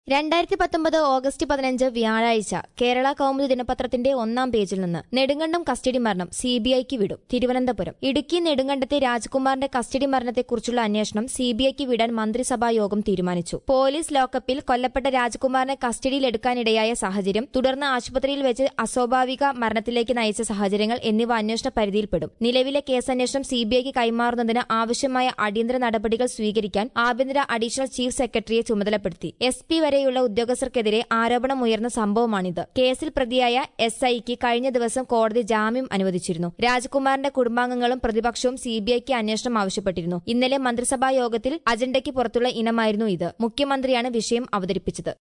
രണ്ടായിരത്തി പത്തൊമ്പത് ഓഗസ്റ്റ് പതിനഞ്ച് വ്യാഴാഴ്ച കേരള കൗമുദി ദിനപത്രത്തിന്റെ ഒന്നാം പേജിൽ നിന്ന് നെടുങ്കണ്ടം കസ്റ്റഡി മരണം സിബിഐക്ക് വിടും തിരുവനന്തപുരം ഇടുക്കി നെടുങ്കണ്ടത്തെ രാജ്കുമാറിന്റെ കസ്റ്റഡി മരണത്തെക്കുറിച്ചുള്ള അന്വേഷണം സിബിഐക്ക് വിടാൻ മന്ത്രിസഭാ യോഗം തീരുമാനിച്ചു പോലീസ് ലോക്കപ്പിൽ കൊല്ലപ്പെട്ട രാജ്കുമാറിനെ കസ്റ്റഡിയിലെടുക്കാനിടയായ സാഹചര്യം തുടർന്ന് ആശുപത്രിയിൽ വെച്ച് അസ്വാഭാവിക മരണത്തിലേക്ക് നയിച്ച സാഹചര്യങ്ങൾ എന്നിവ അന്വേഷണ പരിധിയിൽപ്പെടും നിലവിലെ കേസന്വേഷണം സിബിഐക്ക് കൈമാറുന്നതിന് ആവശ്യമായ അടിയന്തര നടപടികൾ സ്വീകരിക്കാൻ ആഭ്യന്തര അഡീഷണൽ ചീഫ് സെക്രട്ടറിയെ ചുമതലപ്പെടുത്തി എസ് പി വരെയുള്ള ഉദ്യോഗസ്ഥർക്കെതിരെ ആരോപണമുയർന്ന സംഭവമാണിത് കേസിൽ പ്രതിയായ എസ് ഐക്ക് കഴിഞ്ഞ ദിവസം കോടതി ജാമ്യം അനുവദിച്ചിരുന്നു രാജ്കുമാറിന്റെ കുടുംബാംഗങ്ങളും പ്രതിപക്ഷവും സിബിഐക്ക് അന്വേഷണം ആവശ്യപ്പെട്ടിരുന്നു ഇന്നലെ മന്ത്രിസഭാ യോഗത്തിൽ അജണ്ടയ്ക്ക് പുറത്തുള്ള ഇനമായിരുന്നു ഇത് മുഖ്യമന്ത്രിയാണ് വിഷയം അവതരിപ്പിച്ചത്